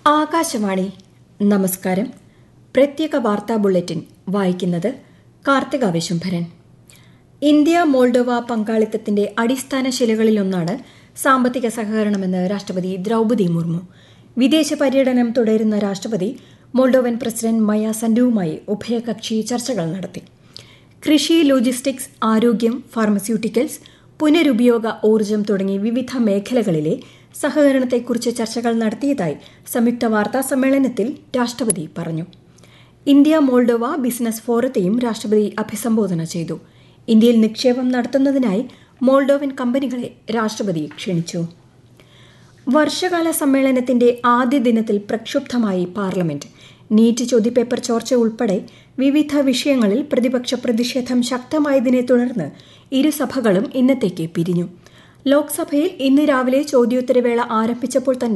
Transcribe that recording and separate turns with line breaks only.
ആകാശവാണി നമസ്കാരം പ്രത്യേക വാർത്താ ബുള്ളറ്റിൻ വായിക്കുന്നത് കാർത്തിക വിശുംഭരൻ ഇന്ത്യ മോൾഡോവ പങ്കാളിത്തത്തിന്റെ അടിസ്ഥാന ശിലകളിലൊന്നാണ് സാമ്പത്തിക സഹകരണമെന്ന് രാഷ്ട്രപതി ദ്രൌപതി മുർമു വിദേശ പര്യടനം തുടരുന്ന രാഷ്ട്രപതി മോൾഡോവൻ പ്രസിഡന്റ് മയ സൻഡുവുമായി ഉഭയകക്ഷി ചർച്ചകൾ നടത്തി കൃഷി ലോജിസ്റ്റിക്സ് ആരോഗ്യം ഫാർമസ്യൂട്ടിക്കൽസ് പുനരുപയോഗ ഊർജ്ജം തുടങ്ങി വിവിധ മേഖലകളിലെ സഹകരണത്തെക്കുറിച്ച് ചർച്ചകൾ നടത്തിയതായി സംയുക്ത വാർത്താ സമ്മേളനത്തിൽ രാഷ്ട്രപതി പറഞ്ഞു ഇന്ത്യ മോൾഡോവ ബിസിനസ് ഫോറത്തെയും രാഷ്ട്രപതി അഭിസംബോധന ചെയ്തു ഇന്ത്യയിൽ നിക്ഷേപം നടത്തുന്നതിനായി മോൾഡോവൻ കമ്പനികളെ രാഷ്ട്രപതി ക്ഷണിച്ചു വർഷകാല സമ്മേളനത്തിന്റെ ആദ്യ ദിനത്തിൽ പ്രക്ഷുബ്ധമായി പാർലമെന്റ് നീറ്റ് ചോദ്യപേപ്പർ ചോർച്ച ഉൾപ്പെടെ വിവിധ വിഷയങ്ങളിൽ പ്രതിപക്ഷ പ്രതിഷേധം ശക്തമായതിനെ തുടർന്ന് ഇരുസഭകളും ഇന്നത്തേക്ക് പിരിഞ്ഞു ലോക്സഭയിൽ ഇന്ന് രാവിലെ ചോദ്യോത്തരവേള ആരംഭിച്ചപ്പോൾ തന്നെ